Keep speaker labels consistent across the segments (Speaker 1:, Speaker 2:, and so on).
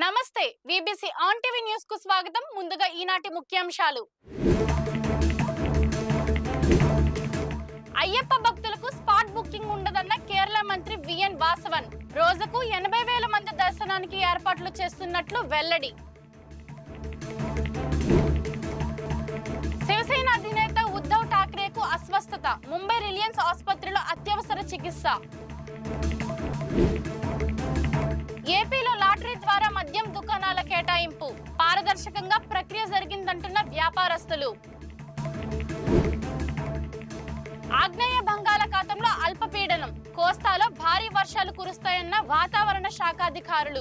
Speaker 1: నమస్తే VBC on TV news కు స్వాగతం ముందుగా ఈనాటి ముఖ్యాంశాలు అయ్యప్ప భక్తులకు స్పాట్ బుకింగ్ ఉండదన్న కేరళ మంత్రి విఎన్ వాసవన్ రోజుకు ఎనభై వేల మంది దర్శనానికి ఏర్పాట్లు చేస్తున్నట్లు వెల్లడి శివసేన అధినేత ఉద్ధవ్ ఠాక్రేకు అస్వస్థత ముంబై రిలయన్స్ ఆసుపత్రిలో అత్యవసర చికిత్స ఏపీలో లాటరీ ద్వారా మద్యం దుకాణాల కేటాయింపు పారదర్శకంగా ప్రక్రియ జరిగిందంటున్న వ్యాపారస్తులు ఆగ్నేయ బంగాళాఖాతంలో అల్పపీడనం కోస్తాలో భారీ వర్షాలు కురుస్తాయన్న వాతావరణ శాఖ అధికారులు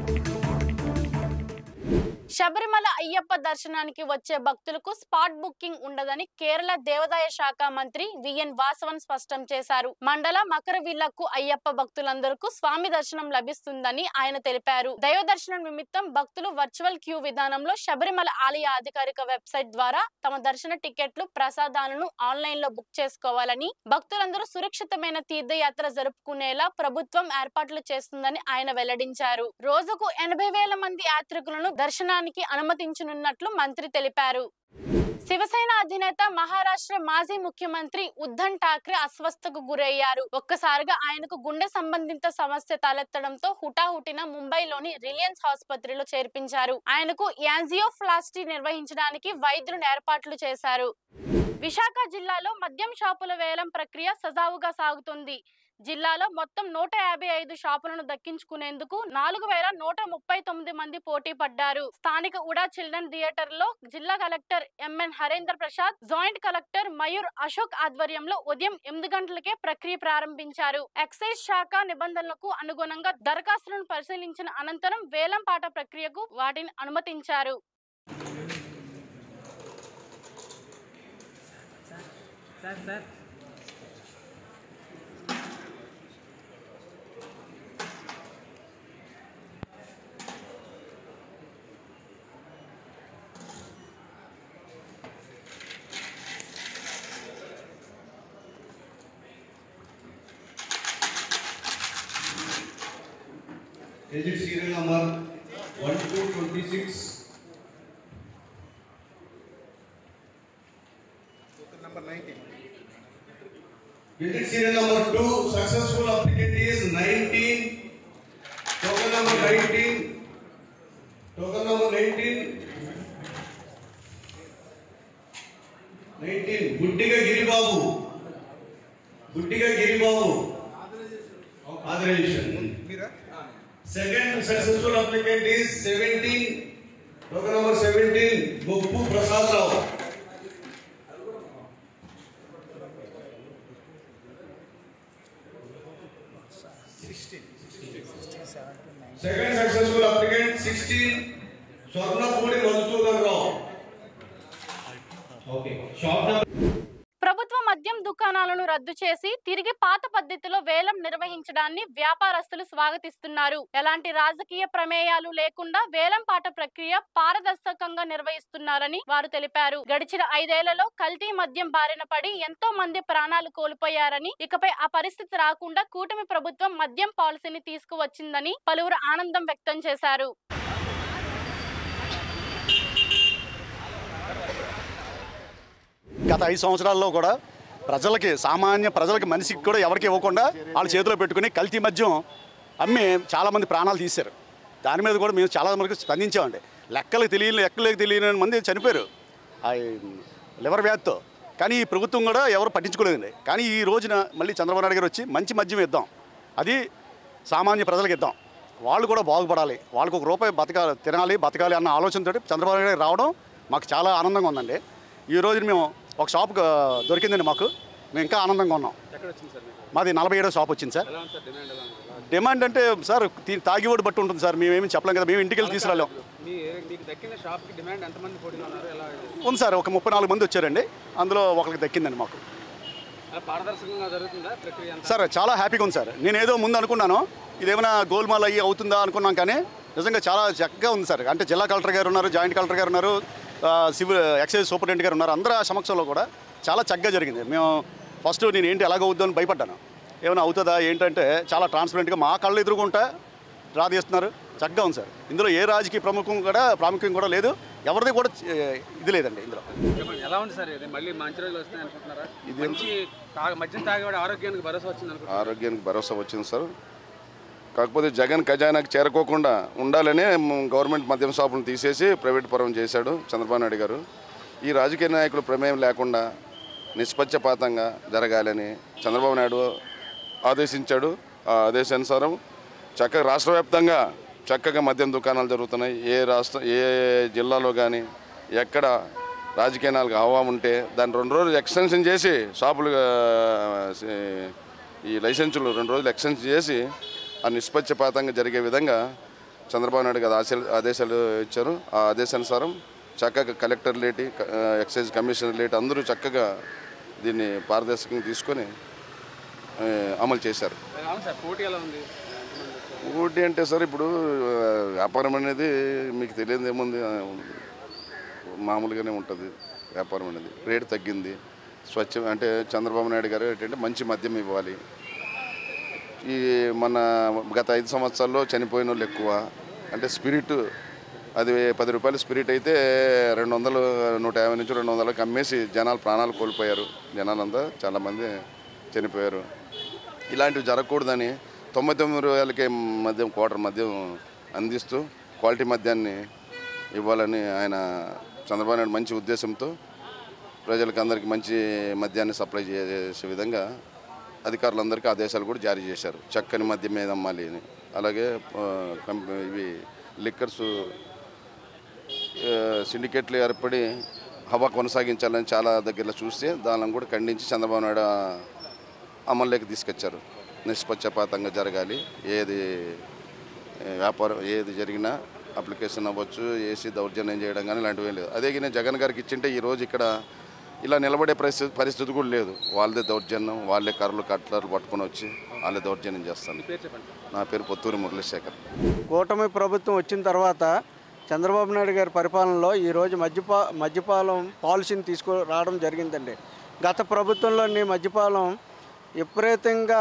Speaker 1: శబరిమల అయ్యప్ప దర్శనానికి వచ్చే భక్తులకు స్పాట్ బుకింగ్ ఉండదని కేరళ దేవాదాయ శాఖ మంత్రి విఎన్ వాసవన్ స్పష్టం చేశారు మండల మకరవిల్లకు అయ్యప్ప భక్తులందరికీ స్వామి దర్శనం లభిస్తుందని ఆయన తెలిపారు దైవ దర్శనం నిమిత్తం భక్తులు వర్చువల్ క్యూ విధానంలో శబరిమల ఆలయ అధికారిక వెబ్సైట్ ద్వారా తమ దర్శన టికెట్లు ప్రసాదాలను ఆన్లైన్ లో బుక్ చేసుకోవాలని భక్తులందరూ సురక్షితమైన తీర్థయాత్ర జరుపుకునేలా ప్రభుత్వం ఏర్పాట్లు చేస్తుందని ఆయన వెల్లడించారు రోజుకు ఎనభై వేల మంది యాత్రికులను దర్శనానికి అనుమతించనున్నట్లు మంత్రి తెలిపారు శివసేన అధినేత మహారాష్ట్ర మాజీ ముఖ్యమంత్రి ఉద్ధవ్ ఠాక్రే అస్వస్థకు గురయ్యారు ఒక్కసారిగా ఆయనకు గుండె సంబంధిత సమస్య తలెత్తడంతో హుటాహుటిన ముంబైలోని రిలయన్స్ ఆసుపత్రిలో చేర్పించారు ఆయనకు యాంజియోప్లాస్టీ నిర్వహించడానికి వైద్యులు ఏర్పాట్లు చేశారు విశాఖ జిల్లాలో మద్యం షాపుల వేలం ప్రక్రియ సజావుగా సాగుతుంది జిల్లాలో మొత్తం నూట యాభై ఐదు షాపులను దక్కించుకునేందుకు నాలుగు వేల నూట ముప్పై తొమ్మిది మంది పోటీ పడ్డారు స్థానిక ఉడా చిల్డ్రన్ థియేటర్ లో జిల్లా collector MN Harendra Prasad joint collector Mayur Ashok ఆధ్వర్యంలో ఉదయం ఎనిమిది గంటలకే ప్రక్రియ ప్రారంభించారు ఎక్సైజ్ శాఖ నిబంధనలకు అనుగుణంగా దరఖాస్తులను పరిశీలించిన అనంతరం వేలం పాట ప్రక్రియకు వాటిని అనుమతించారు
Speaker 2: sir sir
Speaker 3: Is it serial number one two twenty-six?
Speaker 4: Token number 19.
Speaker 3: Is it serial number two? Successful applicant is nineteen. Token number nineteen. Token number nineteen. Nineteen. Guddiga Giribabu. Guddiga Giribabu. Authorization.
Speaker 4: Mira?
Speaker 3: Second successful applicant is seventeen. Token number seventeen. Goppu Prasad Rao. Second successful applicant sixteen. Swarnapudi Madhusudan Rao.
Speaker 5: Okay. Shop number
Speaker 1: ప్రభుత్వ మద్యం దుకాణాలను రద్దు చేసి తిరిగి పాత పద్ధతిలో వేలం నిర్వహించడాన్ని వ్యాపారస్తులు స్వాగతిస్తున్నారు ఎలాంటి రాజకీయ ప్రమేయాలు లేకుండా వేలం పాట ప్రక్రియ పారదర్శకంగా నిర్వహిస్తున్నారని వారు తెలిపారు గడిచిన ఐదేళ్లలో కల్తీ మద్యం బారిన పడి ఎంతో మంది ప్రాణాలు కోల్పోయారని ఇకపై ఆ పరిస్థితి రాకుండా కూటమి ప్రభుత్వం మద్యం పాలసీని తీసుకువచ్చిందని పలువురు ఆనందం వ్యక్తం చేశారు
Speaker 6: గత ఐదు సంవత్సరాల్లో కూడా ప్రజలకి సామాన్య ప్రజలకి మనిషికి కూడా ఎవరికి ఇవ్వకుండా వాళ్ళ చేతిలో పెట్టుకుని కల్తీ మద్యం అమ్మి చాలామంది ప్రాణాలు తీశారు దాని మీద కూడా మేము చాలా వరకు స్పందించామండి లెక్కలకు తెలియని లెక్కలకు తెలియని మంది చనిపోయారు ఆ లివర్ వ్యాధితో కానీ ఈ ప్రభుత్వం కూడా ఎవరు పట్టించుకోలేదండి కానీ ఈ రోజున మళ్ళీ చంద్రబాబు నాయుడు గారు వచ్చి మంచి మద్యం ఇద్దాం అది సామాన్య ప్రజలకు ఇద్దాం వాళ్ళు కూడా బాగుపడాలి వాళ్ళకు ఒక రూపాయి బతకాలి తినాలి బతకాలి అన్న ఆలోచనతో చంద్రబాబు నాయుడు గారు రావడం మాకు చాలా ఆనందంగా ఉందండి ఈ రోజున మేము ఒక షాప్ దొరికిందండి మాకు మేము ఇంకా ఆనందంగా ఉన్నాం
Speaker 2: ఎక్కడ వచ్చింది సార్ మీకు
Speaker 6: మాది నలభై ఏడో షాప్ వచ్చింది సార్
Speaker 2: ఎలా ఉంది సార్ డిమాండ్ ఎలా ఉంది ఎలా ఉంది?
Speaker 6: డిమాండ్ అంటే సార్ తీ- తాగివాడు బట్టి ఉంటుంది సార్ మేమేమి చెప్పలేం కదా మేము ఇంటికి వెళ్ళి తీసుకురాలేం
Speaker 2: మీ మీకు దక్కిన షాప్కి డిమాండ్ ఎంతమంది పోటీలో ఉన్నారు ఎలా
Speaker 6: ఉంది సార్ ఒక ముప్పై నాలుగు మంది వచ్చారండి అందులో ఒకరికి దక్కిందండి మాకు
Speaker 2: ఎలా పారదర్శకంగా జరుగుతుందా ప్రక్రియ అంతా
Speaker 6: సార్ చాలా హ్యాపీగా ఉంది సార్ నేను ఏదో ముందు అనుకున్నాను ఇదేమైనా గోల్మాల్ అయ్యి అవుతుందా అనుకున్నాం కానీ నిజంగా చాలా చక్కగా ఉంది సార్ అంటే జిల్లా కలెక్టర్ గారు ఉన్నారు జాయింట్ కలెక్టర్ గారు ఉన్నారు ఆ, సివిల్ ఎక్సైజ్ సూపరింటెండెంట్ గారు ఉన్నారు అందరి సమక్షంలో కూడా చాలా చక్కగా జరిగింది మేము ఫస్ట్ నేను ఏంటి ఎలాగ అవుద్దు అని భయపడ్డాను ఏమైనా అవుతుందా ఏంటంటే చాలా ట్రాన్స్పరెంట్గా మా కళ్ళు ఎదురుకుంటా డ్రా తీస్తున్నారు చక్కగా ఉంది సార్ ఇందులో ఏ రాజకీయ ప్రముఖం కూడా ప్రాముఖ్యం కూడా లేదు ఎవరిది కూడా ఏ, ఇది లేదండి ఇందులో
Speaker 2: చెప్పండి ఎలా ఉంది సార్ ఇది మళ్ళీ మంచి రోజులు వస్తాయి అనుకుంటున్నారా మంచి తాగ- మద్యం తాగేవాడు ఆరోగ్యానికి భరోసా వచ్చింది అనుకుంటున్నారు
Speaker 4: ఆరోగ్యానికి భరోసా వచ్చింది సార్ కాకపోతే జగన్ ఖజానాకి చేరుకోకుండా ఉండాలనే మ్, గవర్నమెంట్ మద్యం షాపులను తీసేసి ప్రైవేట్ పరం చేశాడు చంద్రబాబు నాయుడు గారు ఈ రాజకీయ నాయకులు ప్రమేయం లేకుండా నిష్పక్షపాతంగా జరగాలని చంద్రబాబు నాయుడు ఆదేశించాడు ఆ ఆదేశానుసారం చక్కగా రాష్ట్ర వ్యాప్తంగా చక్కగా మద్యం దుకాణాలు జరుగుతున్నాయి ఏ రాష్ట్ర ఏ జిల్లాలో కానీ ఎక్కడ రాజకీయ నాయకులకు హవా ఉంటే దాన్ని రెండు రోజులు ఎక్స్టెన్షన్ చేసి షాపులు ఆ, సే- ఈ లైసెన్సులు రెండు రోజులు ఎక్స్టెన్షన్ చేసి ఆ నిష్పక్షపాతంగా జరిగే విధంగా చంద్రబాబు నాయుడు గారు ఆశ- ఆదేశాలు ఇచ్చారు ఆ ఆదేశానుసారం చక్కగా కలెక్టర్ లేటి క- ఆ, ఎక్సైజ్ కమిషనర్ లేటి అందరూ చక్కగా దీన్ని పారదర్శకంగా తీసుకొని ఆ, అమలు చేశారు
Speaker 2: అవును సార్ పోటీ ఎలా ఉంది ఎంతమంది వచ్చారు?
Speaker 4: ఊటీ అంటే సార్ ఇప్పుడు ఆ, వ్యాపారం అనేది మీకు తెలియదు ఏముంది ఆ, మామూలుగానే ఉంటుంది వ్యాపారం అనేది రేటు తగ్గింది స్వచ్ఛ అంటే చంద్రబాబు నాయుడు గారు ఏంటంటే మంచి మద్యం ఇవ్వాలి ఈ మన గత ఐదు సంవత్సరాల్లో చనిపోయిన వాళ్ళు ఎక్కువ అంటే స్పిరిట్ అది పది రూపాయల స్పిరిట్ అయితే రెండు వందలు నూట యాభై నుంచి రెండు వందలకు అమ్మేసి జనాలు ప్రాణాలు కోల్పోయారు జనాలంతా చాలామంది చనిపోయారు ఇలాంటివి జరగకూడదని తొంభై తొమ్మిది రూపాయలకే మద్యం క్వార్టర్ మద్యం అందిస్తూ క్వాలిటీ మద్యాన్ని ఇవ్వాలని ఆయన చంద్రబాబు నాయుడు మంచి ఉద్దేశంతో ప్రజలకు అందరికీ మంచి మద్యాన్ని సప్లై చేసే విధంగా అధికారులందరికీ ఆదేశాలు కూడా జారీ చేశారు చక్కని మద్యం మీద అమ్మాలి అని అలాగే ఆ, కంపె- ఇవి లిక్కర్స్ సిండికేట్లు ఏర్పడి హవా కొనసాగించాలని చాలా దగ్గరలో చూస్తే దానిని కూడా ఖండించి చంద్రబాబు నాయుడు ఆ అమల్లోకి తీసుకొచ్చారు నిష్పక్షపాతంగా జరగాలి ఏది ఏ, వ్యాపారం ఏది జరిగినా అప్లికేషన్ అవ్వచ్చు ఏసీ దౌర్జన్యం చేయడం కానీ ఇలాంటివి ఏం లేదు అదే కానీ జగన్ గారికి ఇచ్చింటే ఈరోజు ఇక్కడ ఇలా నిలబడే పరిస్థితి పరిస్థితి కూడా లేదు వాళ్ళదే దౌర్జన్యం వాళ్ళే కర్రలు కట్లర్లు పట్టుకొని వచ్చి వాళ్ళే దౌర్జన్యం చేస్తాను
Speaker 2: పేరు చెప్పండి
Speaker 4: నా పేరు పొత్తూరి మురళీశేఖర్
Speaker 5: కూటమి ప్రభుత్వం వచ్చిన తర్వాత చంద్రబాబు నాయుడు గారి పరిపాలనలో ఈరోజు మద్యపా మద్యపాలం పాలసీని తీసుకు రావడం జరిగిందండి గత ప్రభుత్వంలోని మద్యపాలం విపరీతంగా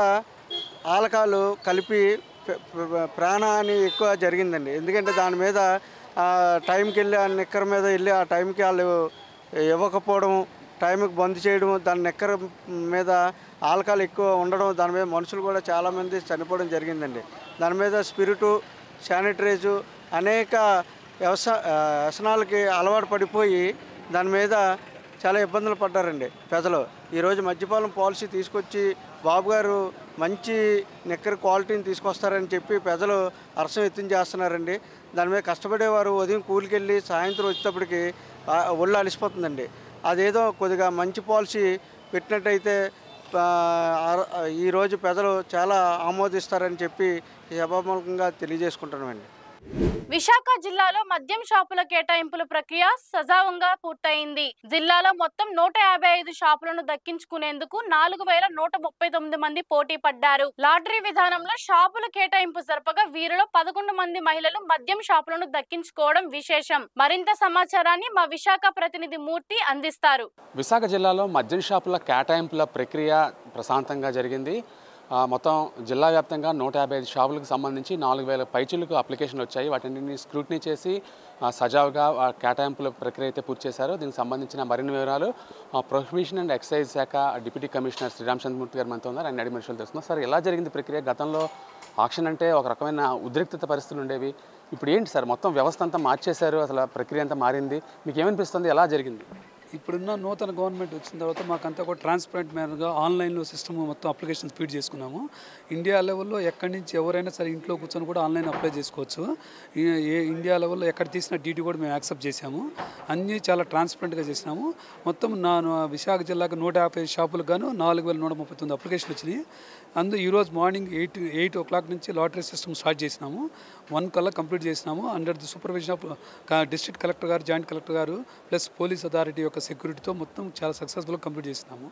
Speaker 5: ఆలకాలు కలిపి ప్ర- ప్ర- ప్రాణహాని ఎక్కువ జరిగిందండి ఎందుకంటే దాని మీద ఆ, టైంకి వెళ్ళి ఆ నిక్కర మీద వెళ్ళి ఆ టైంకి వాళ్ళు ఇవ్వకపోవడం టైంకి బంద్ చేయడం దాని నిక్కర మీద ఆల్కహాల్ ఎక్కువ ఉండడం దాని మీద మనుషులు కూడా చాలామంది చనిపోవడం జరిగిందండి దాని మీద స్పిరిటు శానిటైజు అనేక వ్యవస ఆ, వ్యసనాలకి అలవాటు పడిపోయి దాని మీద చాలా ఇబ్బందులు పడ్డారండి ప్రజలు ఈరోజు మద్యపాలెం పాలసీ తీసుకొచ్చి బాబు గారు మంచి నిక్కర క్వాలిటీని తీసుకొస్తారని చెప్పి ప్రజలు హర్షం ఎత్తున చేస్తున్నారండి దాని మీద కష్టపడేవారు ఉదయం కూలికి వెళ్ళి సాయంత్రం వచ్చేటప్పటికి ఆ, ఒళ్ళు అలిసిపోతుందండి అదేదో కొద్దిగా మంచి పాలసీ పెట్టినట్టయితే ఆ, ఆ- ఈరోజు ప్రజలు చాలా ఆమోదిస్తారని చెప్పి ఈ సభాముఖంగా తెలియజేసుకుంటున్నామండి
Speaker 1: విశాఖ జిల్లాలో మద్యం షాపుల కేటాయింపుల ప్రక్రియ సజావుగా పూర్తయింది జిల్లాలో మొత్తం నూట యాభై ఐదు షాపులను దక్కించుకునేందుకు నాలుగు వేల నూట ముప్పై తొమ్మిది మంది పోటీ పడ్డారు లాటరీ విధానంలో షాపుల కేటాయింపు జరపగా వీరిలో పదకొండు మంది మహిళలు మద్యం షాపులను దక్కించుకోవడం విశేషం మరింత సమాచారాన్ని మా విశాఖ ప్రతినిధి మూర్తి అందిస్తారు
Speaker 7: విశాఖ జిల్లాలో మద్యం షాపుల కేటాయింపుల ప్రక్రియ ప్రశాంతంగా జరిగింది ఆ, మొత్తం జిల్లా వ్యాప్తంగా నూట యాభై ఐదు షాపులకు సంబంధించి నాలుగు వేల పైచులకు అప్లికేషన్లు వచ్చాయి వాటిని స్క్రూటినీ చేసి ఆ, సజావుగా ఆ కేటాయింపుల ప్రక్రియ అయితే పూర్తి చేశారు దీనికి సంబంధించిన మరిన్ని వివరాలు ఆ, ప్రొహిబిషన్ అండ్ ఎక్సైజ్ శాఖ డిప్యూటీ కమిషనర్ శ్రీరామ్ చంద్రమూర్తి గారు మనతో ఉన్నారు ఆయన అడిగి విషయాలు తెలుస్తున్నారు సార్ ఎలా జరిగింది ప్రక్రియ గతంలో ఆక్షన్ అంటే ఒక రకమైన ఉద్రిక్తత పరిస్థితులు ఉండేవి ఇప్పుడు ఏంటి సార్ మొత్తం వ్యవస్థ అంతా మార్చేశారు అసలు ఆ ప్రక్రియ అంతా మారింది మీకు ఏమనిపిస్తుంది ఎలా జరిగింది
Speaker 8: ఇప్పుడున్న నూతన గవర్నమెంట్ వచ్చిన తర్వాత మాకంతా కూడా ట్రాన్స్పరెంట్ మేనర్గా ఆన్లైన్లో సిస్టమ్ మొత్తం అప్లికేషన్ స్పీడ్ చేసుకున్నాము ఇండియా లెవెల్లో ఎక్కడి నుంచి ఎవరైనా సరే ఇంట్లో కూర్చొని కూడా ఆన్లైన్ అప్లై చేసుకోవచ్చు ఈ- ఏ ఇండియా లెవెల్లో ఎక్కడ తీసిన డీటీ కూడా మేము యాక్సెప్ట్ చేశాము అన్నీ చాలా ట్రాన్స్పరెంట్గా చేసినాము మొత్తం నా నా విశాఖ జిల్లాకు నూట యాభై షాపులకు గాను నాలుగు వేల నూట ముప్పై తొమ్మిది అప్లికేషన్లు వచ్చినాయి అందు ఈరోజు morning eight eight o'clock నుంచి లాటరీ సిస్టమ్ స్టార్ట్ చేసినాము వన్ కల్లా కంప్లీట్ చేసినాము under the supervision of district collector గారు జాయింట్ కలెక్టర్ గారు ప్లస్ పోలీస్ అథారిటీ యొక్క సెక్యూరిటీతో మొత్తం చాలా సక్సెస్ఫుల్గా కంప్లీట్ చేసినాము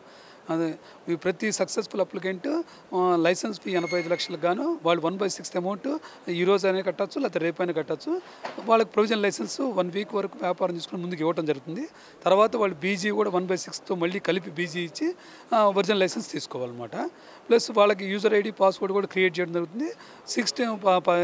Speaker 8: అదే ఈ ప్రతి సక్సెస్ఫుల్ అప్లికెంట్ లైసెన్స్ ఫీ ఎనభై ఐదు లక్షలకు గాను వాళ్ళు వన్ బై సిక్స్త్ అమౌంట్ ఈ రోజు అయినా కట్టచ్చు లేకపోతే రేపు అయినా కట్టచ్చు వాళ్ళకి ప్రొవిజన్ లైసెన్స్ వన్ వీక్ వరకు వ్యాపారం చేసుకుని ముందుకు ఇవ్వడం జరుగుతుంది తర్వాత వాళ్ళు బీజీ కూడా వన్ బై సిక్స్తో మళ్ళీ కలిపి బీజీ ఇచ్చి ఒరిజినల్ లైసెన్స్ తీసుకోవాలన్నమాట ప్లస్ వాళ్ళకి యూజర్ ఐడి పాస్వర్డ్ కూడా క్రియేట్ చేయడం జరుగుతుంది సిక్స్టీన్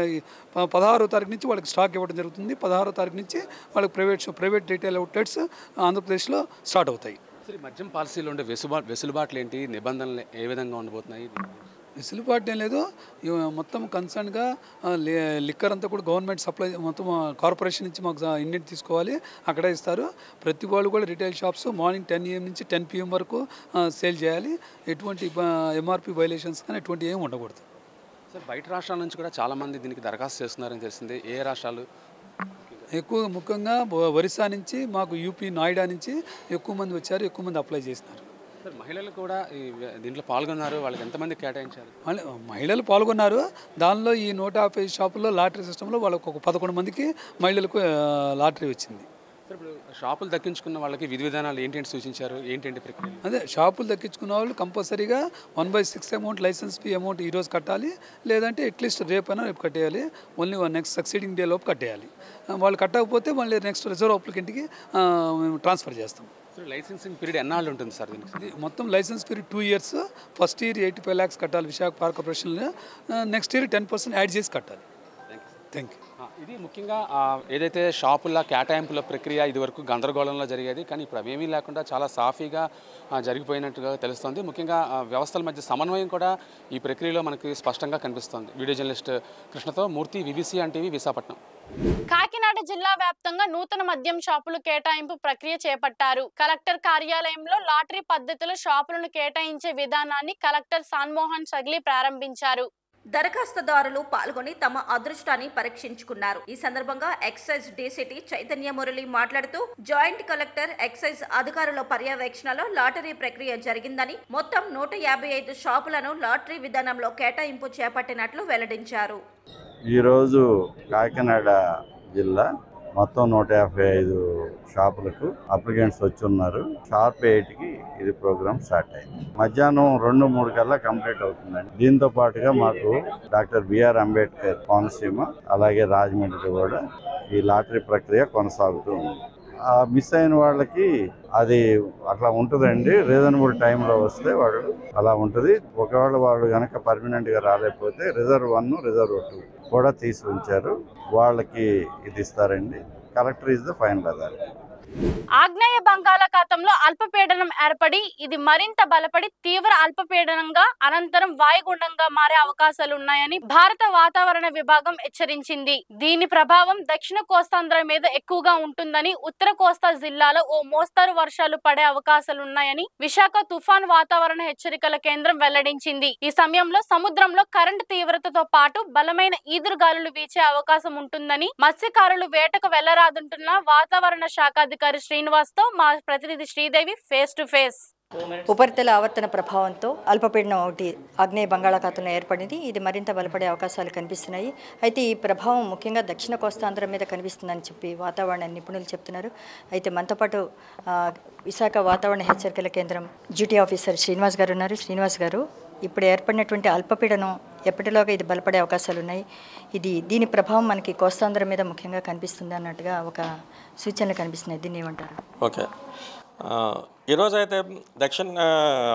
Speaker 8: పదహారో తారీఖు నుంచి వాళ్ళకి స్టాక్ ఇవ్వడం జరుగుతుంది పదహారో తారీఖు నుంచి వాళ్ళకి ప్రైవేట్ ప్రైవేట్ రీటైల్ అవుట్లెట్స్ ఆంధ్రప్రదేశ్లో స్టార్ట్ అవుతాయి
Speaker 7: సరే ఈ మద్యం పాలసీలో ఉండే వెసుబా వెసులుబాట్లు ఏంటి నిబంధనలు ఏ విధంగా ఉండబోతున్నాయి
Speaker 8: వెసులుబాటు ఏం లేదు ఇవి మొత్తం కన్సర్న్గా లిక్కర్ అంతా కూడా గవర్నమెంట్ సప్లై మొత్తం కార్పొరేషన్ నుంచి మాకు ఇండియన్ తీసుకోవాలి అక్కడే ఇస్తారు ప్రతి వాళ్ళు కూడా retail shops morning ten AM నుంచి టెన్ పిఎం వరకు సేల్ చేయాలి ఎటువంటి ఎంఆర్పి వైలేషన్స్ కానీ ఎటువంటి ఏమి ఉండకూడదు
Speaker 7: సార్ బయట రాష్ట్రాల నుంచి కూడా చాలామంది దీనికి దరఖాస్తు చేస్తున్నారని తెలిసింది ఏ రాష్ట్రాలు
Speaker 8: ఎక్కువ ముఖ్యంగా బ- ఒరిస్సా నుంచి మాకు యూపీ నాయిడా నుంచి ఎక్కువ మంది వచ్చారు ఎక్కువ మంది అప్లై చేసినారు
Speaker 7: సార్ మహిళలు కూడా ఈ దీంట్లో పాల్గొన్నారు వాళ్ళకి ఎంతమంది కేటాయించారు
Speaker 8: మళ్ళీ మహిళలు పాల్గొన్నారు దానిలో ఈ నూట యాభై షాపుల్లో లాటరీ సిస్టంలో వాళ్ళకు ఒక పదకొండు మందికి మహిళలకు ఆ, లాటరీ వచ్చింది
Speaker 7: సార్ ఇప్పుడు షాపులు దక్కించుకున్న వాళ్ళకి విధి విధానాలు ఏంటంటే సూచించారు ఏంటంటే ప్రక్రియ
Speaker 8: అదే షాపులు దక్కించుకున్న వాళ్ళు కంపల్సరీగా one by six amount licence fee amount ఈరోజు కట్టాలి లేదంటే అట్లీస్ట్ రేపైనా రేపు కట్టేయాలి ఓన్లీ నెక్స్ట్ సక్సీడింగ్ డే లోపు కట్టేయాలి ఆ, వాళ్ళు కట్టకపోతే మళ్ళీ నెక్స్ట్ రిజర్వ్ అప్లికెంట్కి ఆ, మేము ట్రాన్స్ఫర్ చేస్తాం
Speaker 7: సార్ లైసెన్సింగ్ పీరియడ్ ఎన్నాళ్ళు ఉంటుంది సార్ దీనికి
Speaker 8: ఇది మొత్తం licence period two years first year eighty five lakhs కట్టాలి విశాఖ పార్క్ కార్పొరేషన్లో next year ten percent add చేసి కట్టాలి థ్యాంక్ యూ
Speaker 7: ఆ, ఇది ముఖ్యంగా ఆ, ఏదైతే షాపుల కేటాయింపుల ప్రక్రియ ఇదివరకు గందరగోళంలో జరిగేది కానీ ఇప్పుడు అవేమీ లేకుండా చాలా సాఫీగా ఆ, జరిగిపోయినట్టుగా తెలుస్తుంది ముఖ్యంగా ఆ, వ్యవస్థల మధ్య సమన్వయం కూడా ఈ ప్రక్రియలో మనకి స్పష్టంగా కనిపిస్తుంది వీడియో జర్నలిస్ట్ కృష్ణతో Murthy VBC and TV Visakhapatnam
Speaker 1: Kakinada జిల్లా వ్యాప్తంగా నూతన మద్యం షాపులు కేటాయింపు ప్రక్రియ చేపట్టారు కలెక్టర్ కార్యాలయంలో లాటరీ పద్ధతిలో షాపులను కేటాయించే విధానాన్ని కలెక్టర్ సాన్మోహన్ సగ్లి ప్రారంభించారు
Speaker 9: దరఖాస్తుదారులు పాల్గొని తమ అదృష్టాన్ని పరీక్షించుకున్నారు ఈ సందర్భంగా ఎక్సైజ్ డీసీటీ చైతన్య మురళి మాట్లాడుతూ జాయింట్ కలెక్టర్ ఎక్సైజ్ అధికారుల పర్యవేక్షణలో లాటరీ ప్రక్రియ జరిగిందని మొత్తం నూట యాభై ఐదు షాపులను లాటరీ విధానంలో కేటాయింపు చేపట్టినట్లు వెల్లడించారు
Speaker 10: ఈరోజు కాకినాడ జిల్లా మొత్తం నూట యాభై ఐదు షాపులకు అప్లికెంట్స్ వచ్చి ఉన్నారు షార్ప్ ఎయిట్కి ఇది ప్రోగ్రామ్ స్టార్ట్ అయింది మధ్యాహ్నం రెండు మూడు కల్లా కంప్లీట్ అవుతుందండి దీంతో పాటుగా మాకు డాక్టర్ బిఆర్ అంబేద్కర్ కోనసీమ అలాగే రాజమండ్రి కూడా ఈ లాటరీ ప్రక్రియ కొనసాగుతూ ఉంది ఆ మిస్ అయిన వాళ్ళకి అది అట్లా ఉంటుందండి రీజనబుల్ టైంలో వస్తే వాళ్ళు అలా ఉంటుంది ఒకవేళ వాళ్ళు కనుక పర్మనెంట్గా రాలేకపోతే రిజర్వ్ వన్ రిజర్వ్ టూ కూడా తీసి ఉంచారు వాళ్ళకి ఇది ఇస్తారండి collector is the final authority
Speaker 1: ఆగ్నేయ బంగాళాఖాతంలో అల్పపీడనం ఏర్పడి ఇది మరింత బలపడి తీవ్ర అల్పపీడనంగా అనంతరం వాయుగుండంగా మారే అవకాశాలున్నాయని భారత వాతావరణ విభాగం హెచ్చరించింది దీని ప్రభావం దక్షిణ కోస్తాంధ్ర మీద ఎక్కువగా ఉంటుందని ఉత్తర కోస్తా జిల్లాలో ఓ మోస్తారు వర్షాలు పడే అవకాశాలున్నాయని విశాఖ తుఫాన్ వాతావరణ హెచ్చరికల కేంద్రం వెల్లడించింది ఈ సమయంలో సముద్రంలో కరెంటు తీవ్రతతో పాటు బలమైన ఈదురుగాలులు వీచే అవకాశం ఉంటుందని మత్స్యకారులు వేటకు వెళ్లరాదంటున్న వాతావరణ శాఖ అధికారి శ్రీనివాస్ తో మా ప్రతినిధి శ్రీదేవి ఫేస్ టు ఫేస్
Speaker 11: ఉపరితల ఆవర్తన ప్రభావంతో అల్పపీడనం ఒకటి ఆగ్నేయ బంగాళాఖాతంలో ఏర్పడింది ఇది మరింత బలపడే అవకాశాలు కనిపిస్తున్నాయి అయితే ఈ ప్రభావం ముఖ్యంగా దక్షిణ కోస్తాంధ్ర మీద కనిపిస్తుందని చెప్పి వాతావరణ నిపుణులు చెప్తున్నారు అయితే మనతో పాటు ఆ, విశాఖ వాతావరణ హెచ్చరికల కేంద్రం డ్యూటీ ఆఫీసర్ శ్రీనివాస్ గారు ఉన్నారు శ్రీనివాస్ గారు ఇప్పుడు ఏర్పడినటువంటి అల్పపీడనం ఎప్పటిలోగా ఇది బలపడే అవకాశాలు ఉన్నాయి ఇది దీని ప్రభావం మనకి కోస్తాంధ్ర మీద ముఖ్యంగా కనిపిస్తుంది అన్నట్టుగా ఒక సూచనలు కనిపిస్తున్నాయి దీన్ని ఏమంటారు
Speaker 12: ఓకే ఆ, ఈరోజు అయితే దక్షిణ ఆ,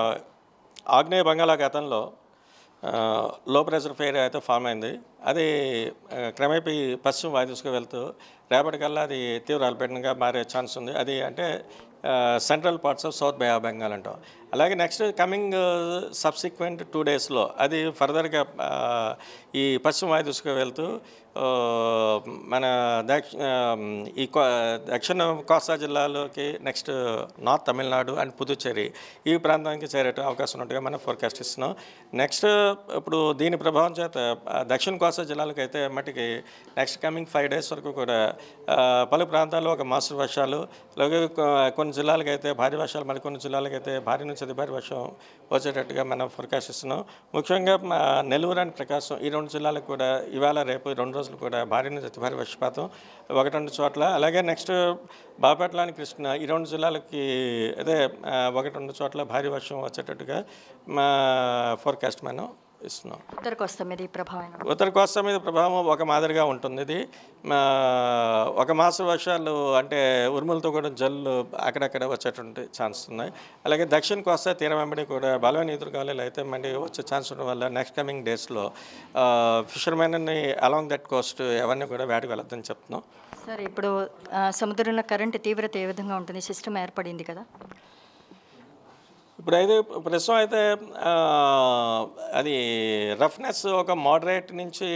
Speaker 12: ఆగ్నేయ బంగాళాఖాతంలో ఆ, లో ప్రెషర్ ఫెయిర్ అయితే ఫామ్ అయింది అది ఆ, క్రమేపీ పశ్చిమ వాయుదిశకు వెళ్తూ రేపటికల్లా అది తీవ్ర అల్పపీడనంగా మారే ఛాన్స్ ఉంది అది అంటే central parts of south bay of Bengal అంటాం అలాగే నెక్స్ట్ కమింగ్ సబ్సిక్వెంట్ టూ డేస్లో అది ఫర్దర్గా ఆ, ఈ పశ్చిమ వాయుదిశకు వెళ్తూ ఆ, మన దక్ష ఆ, ఈ కో- దక్షిణ కోస్తా జిల్లాలోకి next north Tamil Nadu and Puducherry ఈ ప్రాంతానికి చేరే అవకాశం ఉన్నట్టుగా మనం ఫోర్కాస్ట్ ఇస్తున్నాం నెక్స్ట్ ఇప్పుడు దీని ప్రభావం చేత ఆ, దక్షిణ కోస్తా జిల్లాలకు అయితే మట్టికి నెక్స్ట్ కమింగ్ ఫైవ్ డేస్ వరకు కూడా ఆ, పలు ప్రాంతాల్లో ఒక మాస్టర్ వర్షాలు అలాగే కొ- కొన్ని జిల్లాలకైతే భారీ వర్షాలు మరికొన్ని జిల్లాలకైతే భారీ నుంచి అతి భారీ వర్షం వచ్చేటట్టుగా మనం ఫోర్కాస్ట్ ఇస్తున్నాం ముఖ్యంగా మా నెల్లూరు అండ్ ప్రకాశం ఈ రెండు జిల్లాలకు కూడా ఇవాళ రేపు ఈ రెండు రోజులు కూడా భారీ నుంచి అతి భారీ వర్షపాతం ఒకటి రెండు చోట్ల అలాగే నెక్స్ట్ బాపట్ల అని కృష్ణ ఈ రెండు జిల్లాలకి అదే ఆ, ఒకటి రెండు చోట్ల భారీ వర్షం వచ్చేటట్టుగా మా ఫోర్కాస్ట్ మనం ఇస్తున్నాం
Speaker 11: ఉత్తర కోస్తా మీద ఈ ప్రభావం
Speaker 12: ఉత్తర కోస్తా మీద ప్రభావం ఒక మాదిరిగా ఉంటుంది ఇది మా, ఒక మాస వర్షాలు అంటే ఉరుములతో కూడా జల్లు అక్కడక్కడ వచ్చేటువంటి ఛాన్స్ ఉన్నాయి అలాగే దక్షిణ కోస్తా తీరం వెంబడి కూడా బలమైన ఎదురుగాలు అయితే మళ్ళీ వచ్చే ఛాన్స్ ఉండడం వల్ల నెక్స్ట్ కమింగ్ డేస్లో ఫిషర్మెన్ని అలాంగ్ దట్ కోస్ట్ ఎవరిని కూడా వేటకు వెళ్ళొద్దని చెప్తున్నాం
Speaker 11: సార్ ఇప్పుడు ఆ, సముద్రంలో కరెంటు తీవ్రత ఏ విధంగా ఉంటుంది సిస్టమ్ ఏర్పడింది కదా
Speaker 12: ఇప్పుడు అయితే ప్రస్తుతం అయితే ఆ, అది రఫ్నెస్ ఒక మోడరేట్ నుంచి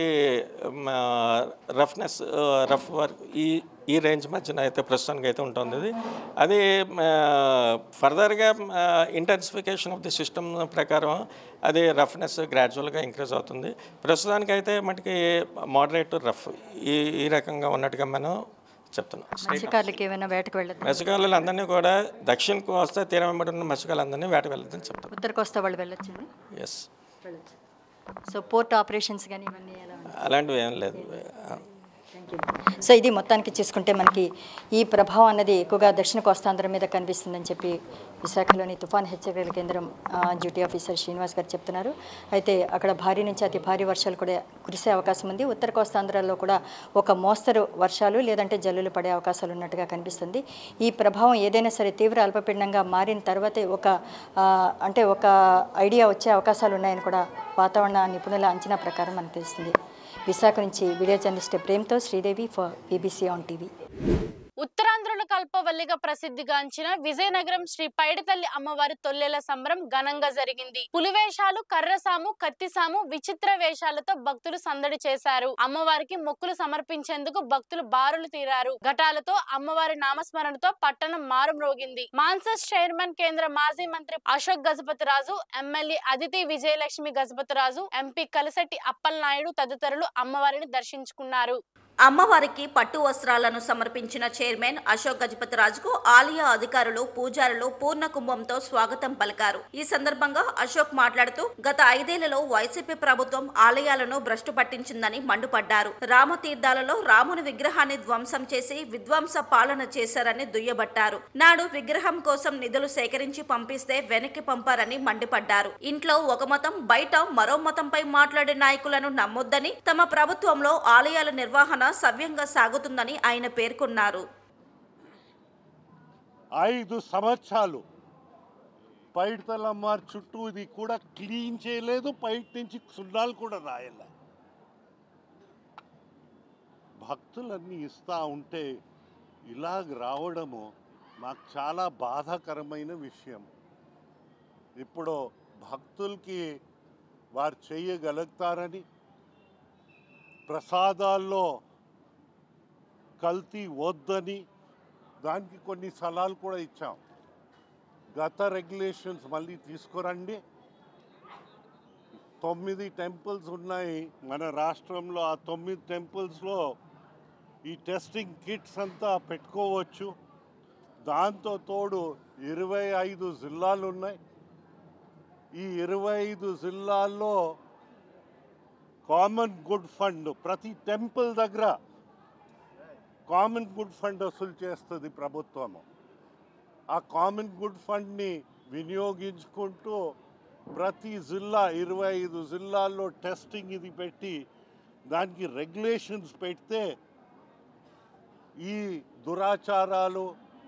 Speaker 12: రఫ్నెస్ రఫ్ వర్క్ ఈ ఈ రేంజ్ మధ్యన అయితే ప్రస్తుతానికి అయితే ఉంటుంది ఇది అది ఫర్దర్గా ఇంటెన్సిఫికేషన్ ఆఫ్ ది సిస్టమ్ ప్రకారం అది రఫ్నెస్ గ్రాడ్యువల్గా ఇంక్రీజ్ అవుతుంది ప్రస్తుతానికి అయితే మటుకి మోడరేట్ రఫ్ ఈ ఈ రకంగా ఉన్నట్టుగా మనం చెప్తున్నాం
Speaker 11: మత్స్యకారులకి ఏమైనా వేటకు వెళ్ళదు
Speaker 12: మత్స్యకారులు అందరినీ కూడా దక్షిణకు వస్తే తీరం వెంబడి ఉన్న మత్స్యకారులందరినీ వేట వెళ్ళదని చెప్తాం
Speaker 11: ఉత్తర కోస్తా వాళ్ళు వెళ్ళొచ్చండి
Speaker 12: ఎస్
Speaker 11: వెళ్ళొచ్చు సో పోర్ట్ ఆపరేషన్స్ కానీ ఇవన్నీ ఎలా ఉన్నాయి
Speaker 12: అలాంటివి ఏం లేదు
Speaker 11: సో ఇది మొత్తానికి చూసుకుంటే మనకి ఈ ప్రభావం అన్నది ఎక్కువగా దక్షిణ కోస్తాంధ్రం మీద కనిపిస్తుందని చెప్పి విశాఖలోని తుఫాన్ హెచ్చరికల కేంద్రం ఆ, డ్యూటీ ఆఫీసర్ శ్రీనివాస్ గారు చెప్తున్నారు అయితే అక్కడ భారీ నుంచి అతి భారీ వర్షాలు కూడా కురిసే అవకాశం ఉంది ఉత్తర కోస్తాంధ్రాల్లో కూడా ఒక మోస్తరు వర్షాలు లేదంటే జల్లులు పడే అవకాశాలు ఉన్నట్టుగా కనిపిస్తుంది ఈ ప్రభావం ఏదైనా సరే తీవ్ర అల్పపీడనంగా మారిన తర్వాతే ఒక ఆ, అంటే ఒక ఐడియా వచ్చే అవకాశాలు ఉన్నాయని కూడా వాతావరణ నిపుణుల అంచనా ప్రకారం మనకు తెలుస్తుంది విశాఖ నుంచి వీడియో జర్నలిస్ట్ ప్రేమ్తో Sridevi for BBC on TV
Speaker 1: ఉత్తరాంధ్రుల కల్పవల్లిగా ప్రసిద్ధిగాంచిన విజయనగరం శ్రీ పైడితల్లి అమ్మవారి తొల్లెల సంబరం ఘనంగా జరిగింది పులివేషాలు కర్రసాము కత్తిసాము విచిత్ర వేషాలతో భక్తులు సందడి చేశారు అమ్మవారికి మొక్కులు సమర్పించేందుకు భక్తులు బారులు తీరారు ఘటాలతో అమ్మవారి నామస్మరణతో పట్టణం మారుమ్రోగింది మాన్సస్ చైర్మన్ కేంద్ర మాజీ మంత్రి అశోక్ గజపతిరాజు ఎమ్మెల్యే అదితి విజయలక్ష్మి గజపతిరాజు ఎంపీ కలిసెట్టి అప్పలనాయుడు తదితరులు అమ్మవారిని దర్శించుకున్నారు
Speaker 9: అమ్మవారికి పట్టు వస్త్రాలను సమర్పించిన చైర్మన్ అశోక్ గజపతిరాజుకు ఆలయ అధికారులు పూజారులు పూర్ణ కుంభంతో స్వాగతం పలికారు ఈ సందర్భంగా అశోక్ మాట్లాడుతూ గత ఐదేళ్లలో వైసీపీ ప్రభుత్వం ఆలయాలను భ్రష్టు పట్టించిందని మండిపడ్డారు రామతీర్థాలలో రాముని విగ్రహాన్ని ధ్వంసం చేసి విధ్వంస పాలన చేశారని దుయ్యబట్టారు నాడు విగ్రహం కోసం నిధులు సేకరించి పంపిస్తే వెనక్కి పంపారని మండిపడ్డారు ఇంట్లో ఒక మతం బయట మరో మతంపై మాట్లాడే నాయకులను నమ్మొద్దని తమ ప్రభుత్వంలో ఆలయాల నిర్వహణ సవ్యంగా సాగుతుందని ఆయన పేర్కొన్నారు
Speaker 13: ఐదు సంవత్సరాలు పైడితలమ్మార్ చుట్టూ ఇది కూడా క్లీన్ చేయలేదు బయట నుంచి సున్నాలు కూడా రాయలే భక్తులన్నీ ఇస్తా ఉంటే ఇలాగ రావడము మాకు చాలా బాధాకరమైన విషయం ఇప్పుడు భక్తులకి వారు చేయగలుగుతారని ప్రసాదాల్లో కల్తీ వద్దని దానికి కొన్ని సలహాలు కూడా ఇచ్చాం గత రెగ్యులేషన్స్ మళ్ళీ తీసుకురండి తొమ్మిది టెంపుల్స్ ఉన్నాయి మన రాష్ట్రంలో ఆ తొమ్మిది టెంపుల్స్లో ఈ టెస్టింగ్ కిట్స్ అంతా పెట్టుకోవచ్చు దాంతో తోడు ఇరవై ఐదు జిల్లాలు ఉన్నాయి ఈ ఇరవై ఐదు జిల్లాల్లో కామన్ గుడ్ ఫండ్ ప్రతి టెంపుల్ దగ్గర కామన్ గుడ్ ఫండ్ వసూలు చేస్తుంది ప్రభుత్వము ఆ కామన్ గుడ్ ఫండ్ని వినియోగించుకుంటూ ప్రతి జిల్లా ఇరవై ఐదు జిల్లాల్లో టెస్టింగ్ ఇది పెట్టి దానికి రెగ్యులేషన్స్ పెడితే ఈ దురాచారాలు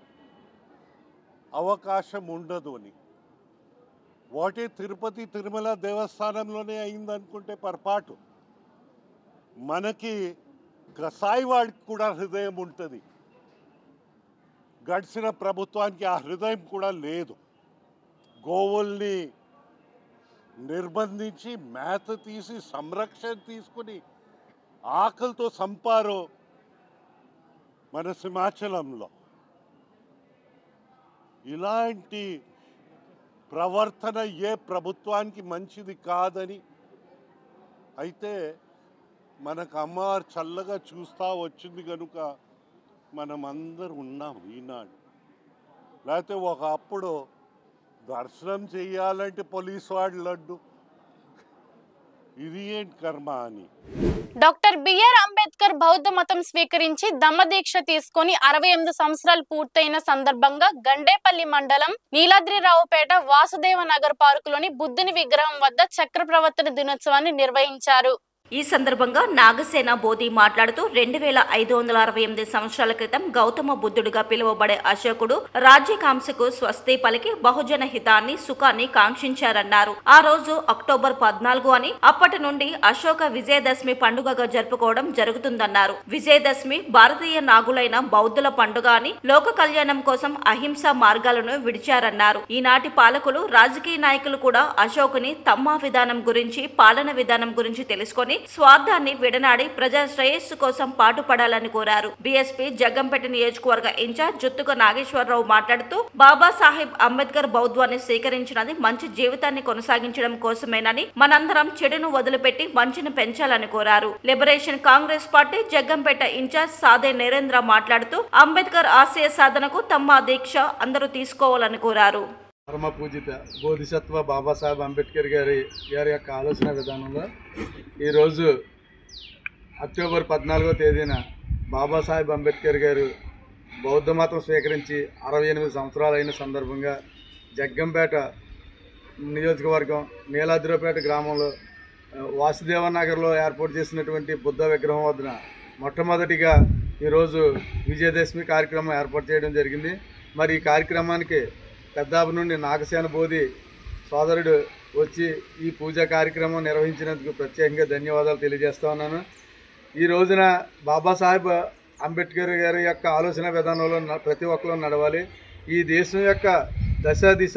Speaker 13: అవకాశం ఉండదు అని వాటే తిరుపతి తిరుమల దేవస్థానంలోనే అయిందనుకుంటే పొరపాటు మనకి కసాయి వాడికి కూడా హృదయం ఉంటుంది గడిచిన ప్రభుత్వానికి ఆ హృదయం కూడా లేదు గోవుల్ని నిర్బంధించి మేత తీసి సంరక్షణ తీసుకుని ఆకలితో సంపారు మన సింహాచలంలో ఇలాంటి ప్రవర్తన ఏ ప్రభుత్వానికి మంచిది కాదని అయితే మనకు అమ్మవారు చల్లగా చూస్తూ వచ్చింది కనుక మనం అందరూ ఉన్నాం ఈనాడు లేకపోతే ఒకప్పుడు దర్శనం చెయ్యాలంటే పోలీసు వాళ్ళు లడ్డు ఇది ఏంటి కర్మ అని
Speaker 1: డాక్టర్ బిఆర్ అంబేద్కర్ బౌద్ధ మతం స్వీకరించి దమ్మదీక్ష తీసుకొని అరవై ఎనిమిది సంవత్సరాలు పూర్తయిన సందర్భంగా గండేపల్లి మండలం నీలాద్రిరావుపేట వాసుదేవ నగర్ పార్కులోని బుద్ధుని విగ్రహం వద్ద చక్ర ప్రవర్తన దినోత్సవాన్ని నిర్వహించారు
Speaker 9: ఈ సందర్భంగా నాగసేన బోధి మాట్లాడుతూ రెండు వేల ఐదు వందల అరవై ఎనిమిది సంవత్సరాల క్రితం గౌతమ బుద్ధుడిగా పిలువబడే అశోకుడు రాజ్యకాంక్షకు స్వస్తి పలికి బహుజన హితాన్ని సుఖాన్ని కాంక్షించారన్నారు ఆ రోజు అక్టోబర్ పద్నాలుగు అని అప్పటి నుండి అశోక విజయదశమి పండుగగా జరుపుకోవడం జరుగుతుందన్నారు విజయదశమి భారతీయ నాగులైన బౌద్ధుల పండుగ అని లోక కళ్యాణం కోసం అహింస మార్గాలను విడిచారన్నారు ఈనాటి పాలకులు రాజకీయ నాయకులు కూడా అశోకుని తమ్మా విధానం గురించి పాలన విధానం గురించి తెలుసుకొని స్వార్థాన్ని విడనాడి ప్రజా శ్రేయస్సు కోసం పాటుపడాలని కోరారు బీఎస్పీ జగ్గంపేట నియోజకవర్గ ఇన్ఛార్జ్ జుత్తుక నాగేశ్వరరావు మాట్లాడుతూ బాబాసాహెబ్ అంబేద్కర్ బౌద్ధాన్ని స్వీకరించినది మంచి జీవితాన్ని కొనసాగించడం కోసమేనని మనందరం చెడును వదిలిపెట్టి మంచిని పెంచాలని కోరారు liberation congress party Jaggampeta incharge Sade Narendra మాట్లాడుతూ అంబేద్కర్ ఆశయ సాధనకు తమ దీక్ష అందరూ తీసుకోవాలని కోరారు
Speaker 14: పరమ పూజిత బోధిసత్వ బాబాసాహెబ్ అంబేద్కర్ గారి గారి యొక్క ఆలోచన విధానంలో ఈరోజు అక్టోబర్ పద్నాలుగో తేదీన బాబాసాహెబ్ అంబేద్కర్ గారు బౌద్ధ మతం స్వీకరించి అరవై ఎనిమిది సంవత్సరాలు అయిన సందర్భంగా జగ్గంపేట నియోజకవర్గం నీలాద్రిపేట గ్రామంలో ఆ, వాసుదేవ నగర్లో ఏర్పాటు చేసినటువంటి బుద్ధ విగ్రహం వద్ద మొట్టమొదటిగా ఈరోజు విజయదశమి కార్యక్రమం ఏర్పాటు చేయడం జరిగింది మరి ఈ కార్యక్రమానికి పెద్దాపు నుండి నాగసేన బోధి సోదరుడు వచ్చి ఈ పూజా కార్యక్రమం నిర్వహించినందుకు ప్రత్యేకంగా ధన్యవాదాలు తెలియజేస్తా ఉన్నాను ఈ రోజున బాబాసాహెబ్ అంబేద్కర్ గారి యొక్క ఆలోచన విధానంలో న- ప్రతి ఒక్కరు నడవాలి ఈ దేశం యొక్క దశ దిశ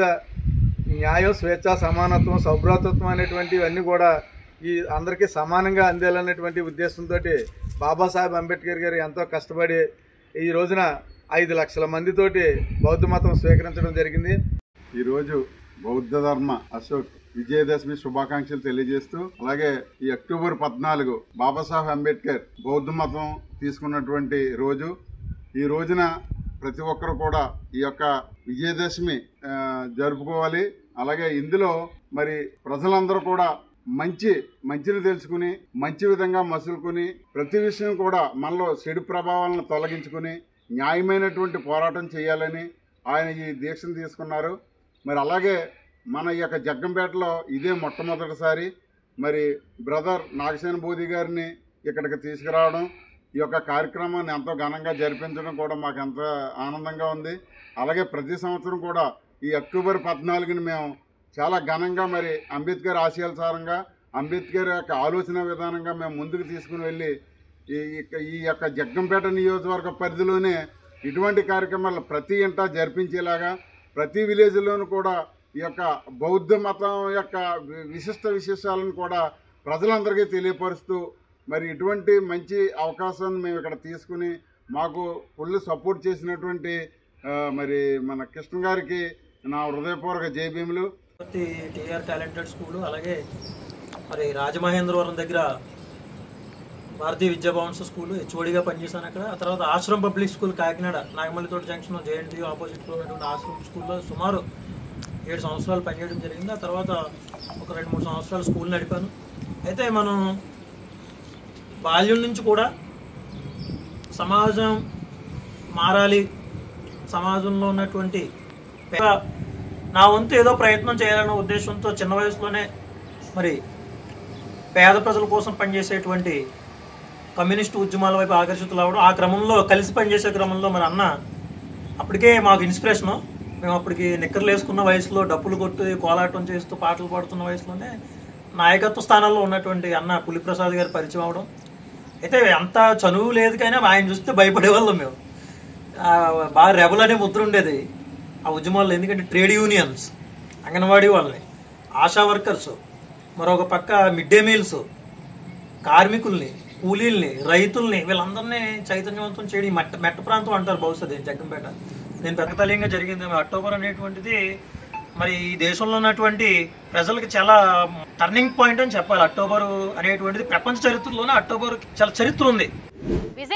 Speaker 14: న్యాయం స్వేచ్ఛ సమానత్వం సౌభ్రాతత్వం అనేటువంటివన్నీ కూడా ఈ అందరికీ సమానంగా అందేలనేటువంటి ఉద్దేశంతో బాబాసాహెబ్ అంబేద్కర్ గారు ఎంతో కష్టపడి ఈ రోజున ఐదు లక్షల మందితోటి బౌద్ధ మతం స్వీకరించడం జరిగింది
Speaker 15: ఈరోజు బౌద్ధ ధర్మ అశోక్ విజయదశమి శుభాకాంక్షలు తెలియజేస్తూ అలాగే ఈ అక్టోబర్ పద్నాలుగు బాబాసాహెబ్ అంబేద్కర్ బౌద్ధ మతం తీసుకున్నటువంటి రోజు ఈ రోజున ప్రతి ఒక్కరు కూడా ఈ యొక్క విజయదశమి ఆ, జరుపుకోవాలి అలాగే ఇందులో మరి ప్రజలందరూ కూడా మంచి మంచిని తెలుసుకుని మంచి విధంగా మసులుకుని ప్రతి విషయం కూడా మనలో చెడు ప్రభావాలను తొలగించుకుని న్యాయమైనటువంటి పోరాటం చేయాలని ఆయన ఈ దీక్షను తీసుకున్నారు మరి అలాగే మన ఈ యొక్క జగ్గంపేటలో ఇదే మొట్టమొదటిసారి మరి బ్రదర్ నాగసేన బోధి గారిని ఇక్కడికి తీసుకురావడం ఈ యొక్క కార్యక్రమాన్ని ఎంతో ఘనంగా జరిపించడం కూడా మాకు ఎంత ఆనందంగా ఉంది అలాగే ప్రతి సంవత్సరం కూడా ఈ అక్టోబర్ పద్నాలుగుని మేము చాలా ఘనంగా మరి అంబేద్కర్ ఆశయాలసారంగా అంబేద్కర్ యొక్క ఆలోచన విధానంగా మేము ముందుకు తీసుకుని వెళ్ళి ఈ ఇక- ఈ యొక్క జగ్గంపేట నియోజకవర్గ పరిధిలోనే ఇటువంటి కార్యక్రమాలు ప్రతి ఇంటా జరిపించేలాగా ప్రతి విలేజ్లోనూ కూడా ఈ యొక్క బౌద్ధ మతం యొక్క వి- విశిష్ట విశేషాలను కూడా ప్రజలందరికీ తెలియపరుస్తూ మరి ఇటువంటి మంచి అవకాశాన్ని మేము ఇక్కడ తీసుకుని మాకు ఫుల్ సపోర్ట్ చేసినటువంటి ఆ, మరి మన కృష్ణ గారికి నా హృదయపూర్వక జైభీములు
Speaker 16: టీఆర్ టాలెంటెడ్ స్కూలు అలాగే మరి రాజమహేంద్రవరం దగ్గర భారతీయ విద్యాభవన్స్ స్కూల్ హెచ్ఓడిగా పనిచేశాను అక్కడ ఆ తర్వాత Ashram public school Kakinada Nagamallithota junction JNT ఆపోజిట్లో ఉన్నటువంటి ఆశ్రమ్ స్కూల్లో సుమారు ఏడు సంవత్సరాలు పనిచేయడం జరిగింది ఆ తర్వాత ఒక రెండు మూడు సంవత్సరాలు స్కూల్ నడిపాను అయితే మనం బాల్యం నుంచి కూడా సమాజం మారాలి సమాజంలో ఉన్నటువంటి పేద- నా వంతు ఏదో ప్రయత్నం చేయాలనే ఉద్దేశంతో చిన్న వయసులోనే మరి పేద ప్రజల కోసం పనిచేసేటువంటి కమ్యూనిస్టు ఉద్యమాల వైపు ఆకర్షితులు అవ్వడం ఆ క్రమంలో కలిసి పనిచేసే క్రమంలో మరి అన్న అప్పటికే మాకు ఇన్స్పిరేషను మేము అప్పటికి నిక్కర్లు వేసుకున్న వయసులో డప్పులు కొట్టి కోలాటం చేస్తూ పాటలు పాడుతున్న వయసులోనే నాయకత్వ స్థానాల్లో ఉన్నటువంటి అన్న పులిప్రసాద్ గారి పరిచయం అవడం అయితే అంత చనువు లేదు కానీ ఆయన చూస్తే భయపడేవాళ్ళం మేము ఆ, బాగా రెబల్ అనే ముద్ర ఉండేది ఆ ఉద్యమాల్లో ఎందుకంటే ట్రేడ్ యూనియన్స్ అంగన్వాడీ వాళ్ళని ఆశా వర్కర్స్ మరొక పక్క మిడ్ డే మీల్స్ కార్మికుల్ని కూలీల్ని రైతుల్ని వీళ్ళందరినీ చైతన్యవంతం చేయడం ఈ మెట్ట మెట్ట ప్రాంతం అంటారు బహుశా దీన్ని జగ్గంపేట నేను పెద్దతలీయంగా జరిగింది అక్టోబర్ అనేటువంటిది మరి ఈ దేశంలో ఉన్నటువంటి ప్రజలకి చాలా టర్నింగ్ పాయింట్ అని చెప్పాలి అక్టోబర్ అనేటువంటిది ప్రపంచ చరిత్రలోనే అక్టోబర్ చాలా చరిత్ర ఉంది
Speaker 1: విజయవాడ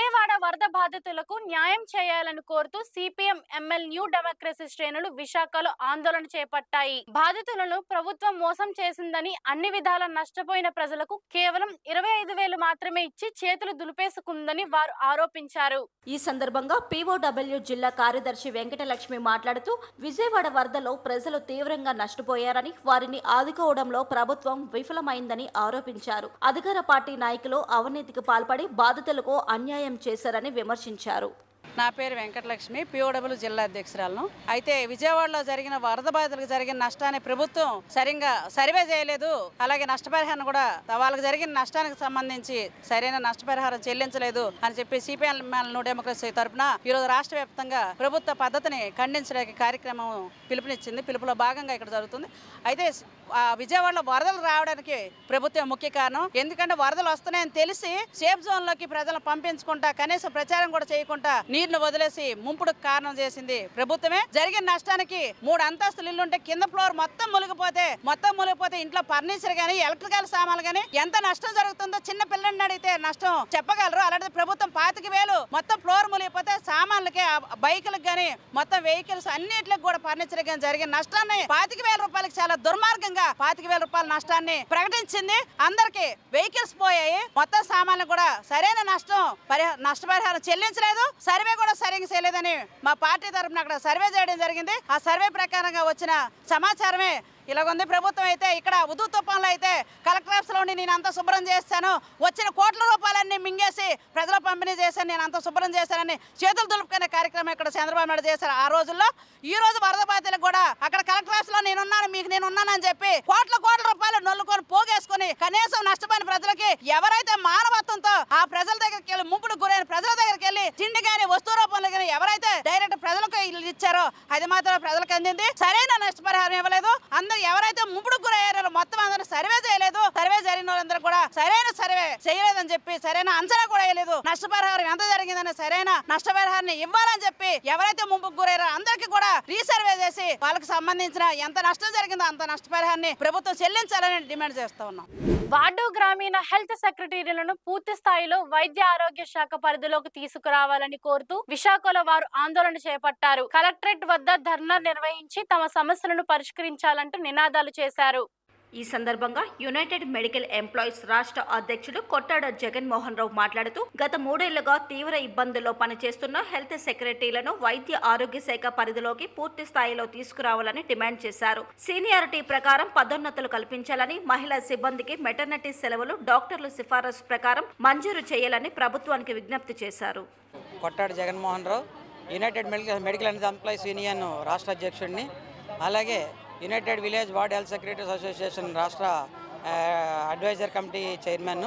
Speaker 1: వరద బాధితులకు న్యాయం చేయాలని కోరుతూ సిపిఎం ఎంఎల్ న్యూ డెమోక్రసీ శ్రేణులు విశాఖలో ఆందోళన చేపట్టాయి బాధితులను ప్రభుత్వం మోసం చేసిందని అన్ని విధాల నష్టపోయిన ప్రజలకు కేవలం ఇరవై ఐదు వేలు మాత్రమే ఇచ్చి చేతులు దులిపేసుకుందని వారు ఆరోపించారు
Speaker 9: ఈ సందర్భంగా పీఓడబ్ల్యూ జిల్లా కార్యదర్శి వెంకటలక్ష్మి మాట్లాడుతూ విజయవాడ వరదలో ప్రజలు తీవ్రంగా నష్టపోయారని వారిని ఆదుకోవడంలో ప్రభుత్వం విఫలమైందని ఆరోపించారు అధికార పార్టీ నాయకులు అవినీతికి పాల్పడి బాధితులకు అన్యాయం చేశారని విమర్శించారు
Speaker 17: నా పేరు వెంకటలక్ష్మి పిఓడబ్ల్యూ జిల్లా అధ్యక్షురాలను అయితే విజయవాడలో జరిగిన వరద బాధితులకు జరిగిన నష్టాన్ని ప్రభుత్వం సరిగ్గా సర్వే చేయలేదు అలాగే నష్టపరిహారం కూడా వాళ్ళకి జరిగిన నష్టానికి సంబంధించి సరైన నష్టపరిహారం చెల్లించలేదు అని చెప్పి సిపిఎం న్యూ డెమోక్రసీ తరఫున ఈరోజు రాష్ట్ర వ్యాప్తంగా ప్రభుత్వ పద్ధతిని ఖండించడానికి కార్యక్రమం పిలుపునిచ్చింది పిలుపులో భాగంగా ఇక్కడ జరుగుతుంది అయితే ఆ విజయవాడలో వరదలు రావడానికి ప్రభుత్వం ముఖ్య కారణం ఎందుకంటే వరదలు వస్తున్నాయని తెలిసి సేఫ్ జోన్ లోకి ప్రజలను పంపించకుండా కనీసం ప్రచారం కూడా చేయకుండా నీరును వదిలేసి ముంపుడుకు కారణం చేసింది ప్రభుత్వమే జరిగిన నష్టానికి మూడు అంతస్తులు ఇల్లు ఉంటే కింద ఫ్లోర్ మొత్తం మునిగిపోతే మొత్తం మునిగిపోతే ఇంట్లో ఫర్నిచర్ గానీ ఎలక్ట్రికల్ సామాన్లు గానీ ఎంత నష్టం జరుగుతుందో చిన్న పిల్లల్ని అడిగితే నష్టం చెప్పగలరు అలాంటి ప్రభుత్వం పాతిక వేలు మొత్తం ఫ్లోర్ మునిగిపోతే సామాన్లకి ఆ బైకులకు గానీ మొత్తం వెహికల్స్ అన్నిటికి కూడా ఫర్నిచర్ గానీ జరిగిన నష్టాన్ని పాతిక వేల రూపాయలకి చాలా దుర్మార్గంగా పాతిక వేల రూపాయల నష్టాన్ని ప్రకటించింది అందరికి వెహికల్స్ పోయాయి మొత్తం సామాన్లు కూడా సరైన నష్టం పరిహా నష్టపరిహారం చెల్లించలేదు సర్వే కూడా సరిగ్గా చేయలేదని మా పార్టీ తరఫున అక్కడ సర్వే చేయడం జరిగింది ఆ సర్వే ప్రకారంగా వచ్చిన సమాచారమే ఇలాగుంది ప్రభుత్వం అయితే ఇక్కడ ఉదు తుఫాన్లో అయితే కలెక్టర్ ఆఫీస్లో ఉండి నేను అంతా శుభ్రం చేస్తాను వచ్చిన కోట్ల రూపాయలన్నీ మింగేసి ప్రజల పంపిణీ చేశాను నేను అంత శుభ్రం చేశానని చేతులు దులుపుకునే కార్యక్రమం ఇక్కడ చంద్రబాబు నాయుడు చేశారు ఆ రోజుల్లో ఈ రోజు వరద బాధితులకు కూడా అక్కడ కలెక్టర్ ఆఫీస్లో నేనున్నాను మీకు నేను ఉన్నానని చెప్పి కోట్ల కోట్ల రూపాయలు నొల్లుకొని పోగేసుకొని కనీసం నష్టపోయిన ప్రజలకి ఎవరైతే మానవత్వంతో ఆ ప్రజల దగ్గరికి వెళ్ళి ముంపుడు గురైన ప్రజల దగ్గరికి వెళ్ళి తిండి కానీ వస్తు రూపంలో కానీ ఎవరైతే డైరెక్ట్ ప్రజలకు ఇల్లు ఇచ్చారో అది మాత్రం ప్రజలకు అందింది సరైన నష్టపరిహారం ఇవ్వలేదు అందరూ ఎవరైతే ముంపుడు గురయ్యారో మొత్తం అందరూ సర్వే చేయలేదు సర్వే జరిగిన వాళ్ళందరూ కూడా సరైన సర్వే చేయలేదని చెప్పి సరైన అంచనా కూడా వేయలేదు నష్టపరిహారం ఎంత జరిగిందని సరైన నష్టపరిహారాన్ని ఇవ్వాలని చెప్పి ఎవరైతే ముంపుకు గురయ్యారో అందరికీ కూడా రీసర్వే చేసి వాళ్ళకి సంబంధించిన ఎంత నష్టం జరిగిందో అంత నష్టపరిహారాన్ని ప్రభుత్వం చెల్లించాలని డిమాండ్ చేస్తా ఉన్నాం
Speaker 1: వార్డు గ్రామీణ హెల్త్ సెక్రటరీలను పూర్తి స్థాయిలో వైద్య ఆరోగ్య శాఖ పరిధిలోకి తీసుకురావాలని కోరుతూ విశాఖలో వారు ఆందోళన చేపట్టారు కలెక్టరేట్ వద్ద ధర్నా నిర్వహించి తమ సమస్యలను పరిష్కరించాలంటూ నినాదాలు చేశారు
Speaker 9: ఈ సందర్భంగా యునైటెడ్ మెడికల్ ఎంప్లాయీస్ రాష్ట్ర అధ్యక్షుడు కొట్టాడ జగన్మోహన్ రావు మాట్లాడుతూ గత మూడేళ్లుగా తీవ్ర ఇబ్బందుల్లో పనిచేస్తున్న హెల్త్ సెక్రటరీలను వైద్య ఆరోగ్య శాఖ పరిధిలోకి పూర్తి స్థాయిలో తీసుకురావాలని డిమాండ్ చేశారు సీనియారిటీ ప్రకారం పదోన్నతులు కల్పించాలని మహిళా సిబ్బందికి మెటర్నిటీ సెలవులు డాక్టర్ల సిఫారసు ప్రకారం మంజూరు చేయాలని ప్రభుత్వానికి విజ్ఞప్తి చేశారు
Speaker 18: కొట్టాడు Jaganmohan Rao united medical medical and employees union రాష్ట్ర అధ్యక్షుడిని అలాగే united village ward health secretaries association రాష్ట్ర ఆ, అడ్వైజర్ కమిటీ చైర్మన్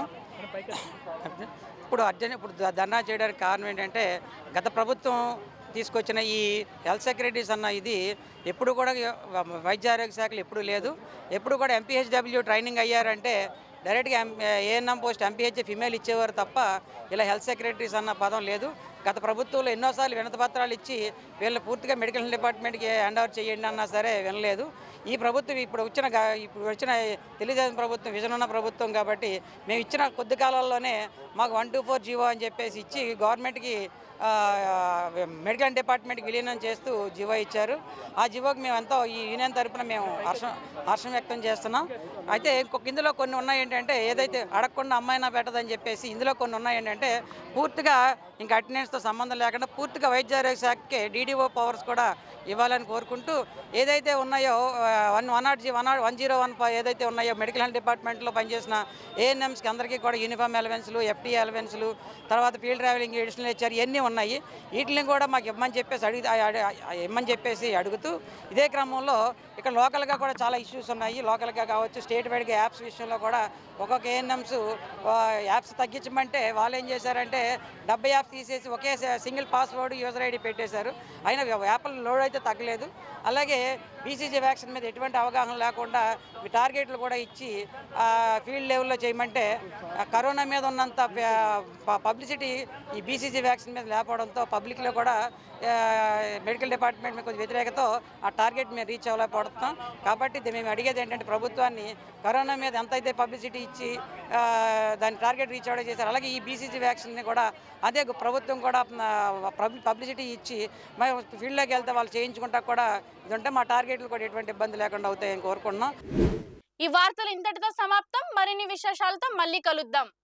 Speaker 18: ఇప్పుడు అర్జెంట్ ఇప్పుడు ధ- ధర్నా చేయడానికి కారణం ఏంటంటే గత ప్రభుత్వం తీసుకొచ్చిన ఈ హెల్త్ సెక్రటరీస్ అన్న ఇది ఎప్పుడు కూడా వైద్య ఆరోగ్య శాఖలు ఎప్పుడు లేదు ఎప్పుడు కూడా ఎంపీహెచ్డబ్ల్యూ ట్రైనింగ్ అయ్యారంటే డైరెక్ట్గా M ANM post MPH female ఇచ్చేవారు తప్ప ఇలా హెల్త్ సెక్రటరీస్ అన్న పదం లేదు గత ప్రభుత్వంలో ఎన్నోసార్లు వినతి పత్రాలు ఇచ్చి వీళ్ళని పూర్తిగా మెడికల్ డిపార్ట్మెంట్కి హ్యాండ్ ఓవర్ చేయండి అన్నా సరే వినలేదు ఈ ప్రభుత్వం ఇప్పుడు వచ్చిన గా- ఇప్పుడు వచ్చిన తెలుగుదేశం ప్రభుత్వం విజన్ ఉన్న ప్రభుత్వం కాబట్టి మేము ఇచ్చిన కొద్ది కాలాల్లోనే మాకు వన్ టూ ఫోర్ జీవో అని చెప్పేసి ఇచ్చి గవర్నమెంట్కి ఆ, మెడికల్ డిపార్ట్మెంట్కి విలీనం చేస్తూ జీవో ఇచ్చారు ఆ జీవోకి మేము ఎంతో ఈ యూనియన్ తరపున మేము హర్షం హర్షం వ్యక్తం చేస్తున్నాం అయితే ఇంకొక ఇందులో కొన్ని ఉన్నాయి ఏంటంటే ఏదైతే అడగకుండా అమ్మాయినా పెట్టదని చెప్పేసి ఇందులో కొన్ని ఉన్నాయి ఏంటంటే పూర్తిగా ఇంకా అటెండెన్స్తో సంబంధం లేకుండా పూర్తిగా వైద్య ఆరోగ్య శాఖకి డీడీఓ పవర్స్ కూడా ఇవ్వాలని కోరుకుంటూ ఏదైతే ఉన్నాయో one one not G one not one zero one ఏదైతే ఉన్నాయో మెడికల్ హెల్త్ డిపార్ట్మెంట్లో పనిచేసిన ఏఎన్ఎంస్కి అందరికీ కూడా యూనిఫామ్ ఎలవెన్స్లు ఎఫ్టీ ఎలవెన్స్లు తర్వాత ఫీల్డ్ ట్రావెలింగ్ ఎడిషనల్ హెచ్ఆర్ ఇవన్నీ ఉన్నాయి వీటిని కూడా మాకు ఇవ్వమని చెప్పేసి అడిగి అడి- అడి- ఇవ్వమని చెప్పేసి అడుగుతూ ఇదే క్రమంలో ఇక్కడ లోకల్గా కూడా చాలా ఇష్యూస్ ఉన్నాయి లోకల్గా కావచ్చు స్టేట్ వైడ్గా యాప్స్ విషయంలో కూడా ఒక్కొక్క ఏఎన్ఎంస్ యాప్స్ తగ్గించమంటే వాళ్ళు ఏం చేశారంటే డెబ్బై యాప్స్ తీసేసి ఒకే సింగిల్ పాస్వర్డ్ యూజర్ ఐడి పెట్టేశారు అయినా యాప్ల లోడ్ అయితే తగ్గలేదు అలాగే బీసీజీ వ్యాక్సిన్ మీద ఎటువంటి అవగాహన లేకుండా ఈ టార్గెట్లు కూడా ఇచ్చి ఆ, ఫీల్డ్ లెవెల్లో చేయమంటే ఆ, కరోనా మీద ఉన్నంత పబ్లిసిటీ ఈ బీసీజీ వ్యాక్సిన్ మీద లేకపోతే లేకపోవడంతో పబ్లిక్లో కూడా ఆ, మెడికల్ డిపార్ట్మెంట్ మీద కొంచెం వ్యతిరేకతో ఆ టార్గెట్ మేము రీచ్ అవ్వలేకపోతున్నాం కాబట్టి ఇది మేము అడిగేది ఏంటంటే ప్రభుత్వాన్ని కరోనా మీద ఎంత అయితే పబ్లిసిటీ ఇచ్చి ఆ, దాని టార్గెట్ రీచ్ అవ్వడం చేశారు అలాగే ఈ బీసీజీ వ్యాక్సిన్ని కూడా అదే ప్రభుత్వం కూడా పబ్లిసిటీ ఇచ్చి మేము ఫీల్డ్లోకి వెళ్తే వాళ్ళు చేయించుకుంటా కూడా ఇది ఉంటే మా టార్గెట్లు కూడా ఎటువంటి ఇబ్బంది లేకుండా అవుతాయని కోరుకుంటున్నాం
Speaker 1: ఈ వార్తలు ఇంతటితో సమాప్తం మరిన్ని విశేషాలతో మళ్ళీ కలుద్దాం